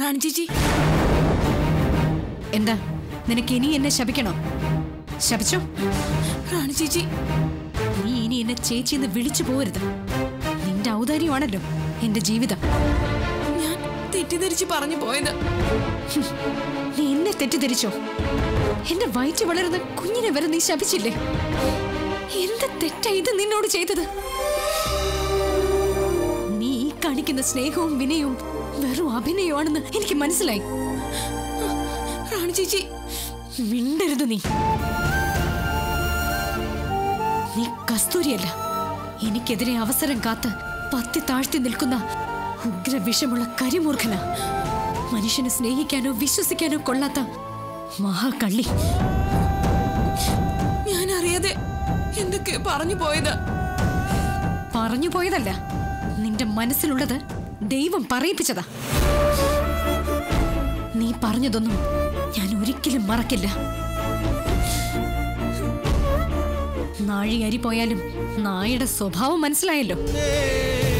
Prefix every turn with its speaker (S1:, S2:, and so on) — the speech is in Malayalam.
S1: റാണി ചേച്ചി
S2: എന്താ നിനക്ക് ഇനി എന്നെ ശപിക്കണോ ശപിച്ചോ
S1: റാണി ചേച്ചി
S2: നീ ഇനി എന്നെ ചേച്ചി എന്ന് വിളിച്ചു പോരുത് നിന്റെ ഔദാര്യമാണല്ലോ എന്റെ ജീവിതം
S1: ഞാൻ തെറ്റിദ്ധരിച്ച് പറഞ്ഞു പോയത്
S2: നീ എന്നെ തെറ്റിദ്ധരിച്ചോ എന്റെ വയറ്റ് വളരുന്ന കുഞ്ഞിനെ വരെ നീ ശപിച്ചില്ലേ എന്ത് തെറ്റാ ഇത് നിന്നോട് ചെയ്തത് നീ ഈ കാണിക്കുന്ന സ്നേഹവും വിനയവും വെറും അഭിനയമാണെന്ന് എനിക്ക് മനസ്സിലായി
S1: റാണി ചേച്ചി
S2: മിണ്ടരുത് നീ നീ കസ്തൂരിയല്ല എനിക്കെതിരെ അവസരം കാത്ത് പത്തി താഴ്ത്തി നിൽക്കുന്ന ഉഗ്ര വിഷമുള്ള കരിമൂർഖന മനുഷ്യനെ സ്നേഹിക്കാനോ വിശ്വസിക്കാനോ കൊള്ളാത്ത മഹാകള്ളി
S1: ഞാൻ അറിയാതെ എന്തൊക്കെ പറഞ്ഞു പോയത്
S2: പറഞ്ഞു പോയതല്ല നിന്റെ മനസ്സിലുള്ളത് ദൈവം പറയിപ്പിച്ചതാ നീ പറഞ്ഞതൊന്നും ഞാൻ ഒരിക്കലും മറക്കില്ല നാഴി അരി പോയാലും നായയുടെ സ്വഭാവം മനസ്സിലായല്ലോ